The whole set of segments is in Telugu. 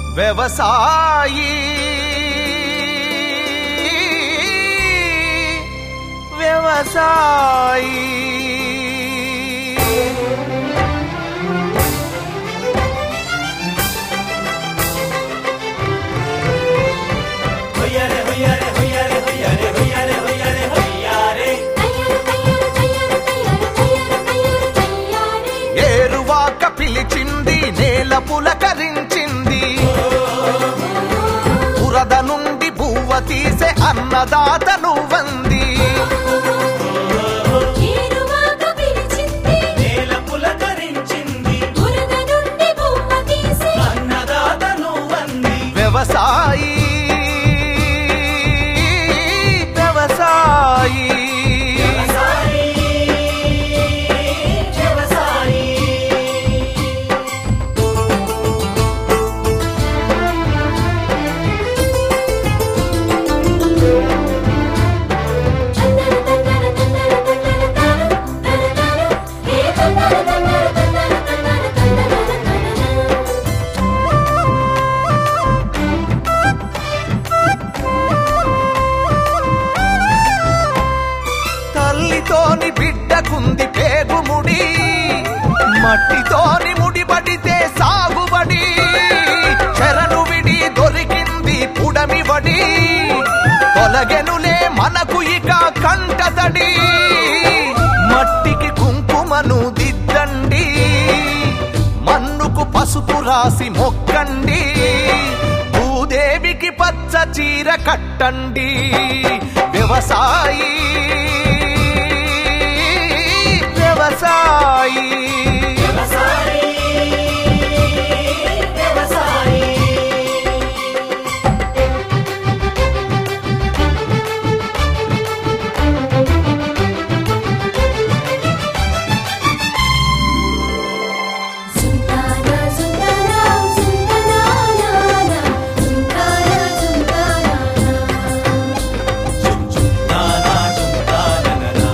వ్యవసాయి వ్యవసాయి ఏరువాక పిలిచింది నేల పులకరించింది బురద నుండి బువ్వ తీసే అన్నదాతను వంది ఏరువాక పిలిచింది నేల పులకరించింది బురద నుండి బొమ్మ తీసి అన్నదాతను వంది వ్యవసాయి వ్యవసాయి వ్యవసాయి వ్యవసాయి తందన తందన తందన తందన తాను తన తాను ఏ తందన తందన తందన తందన తందన తందన తల్లితోని బిడ్డకుంది పేగుముడి మట్టితోని ముడిపడితే సాగుబడి చెరను విడి దొరికింది పుడమిబడి తొలగెనులే మనకు ఇక కంటతడి మట్టికి కుంకుమను దిద్దండి మన్నుకు పసుపు రాసి మొక్కండి భూదేవికి పచ్చ చీర కట్టండి వ్యవసాయి వ్యవసాయి వ్యవసాయి వ్యవసాయి సుందర సుందర సుందరానా సుందర సుందరానా నానా చుంటాననా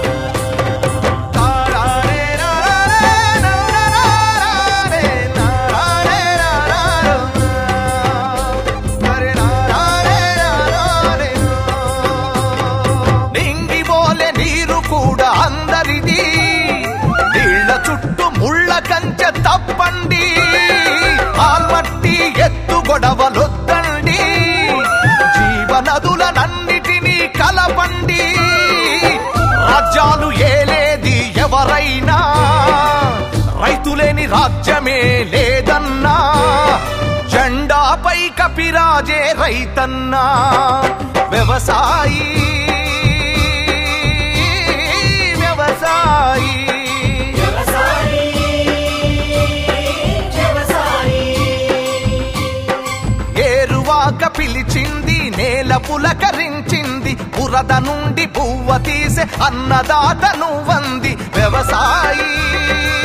నింగిబోలే నీరు కూడా అందరిది నీళ్ల చుట్టూ ముళ్ళ కంచె తప్పండి ఆల్మట్టి ఎత్తు గొడవలొద్దండి జీవనదులనన్నిటినీ కలపండి రాజ్యాలు ఏలేది ఎవరైనా రైతులేని రాజ్యమే లేదన్నా జెండాపై కపిరాజే రైతన్నా వ్యవసాయి వ్యవసాయి వ్యవసాయి వ్యవసాయి ఏరువాక పిలిచింది నేల పులకరించింది బురద నుండి బువ్వ తీసే అన్నదాతను వంది వ్యవసాయి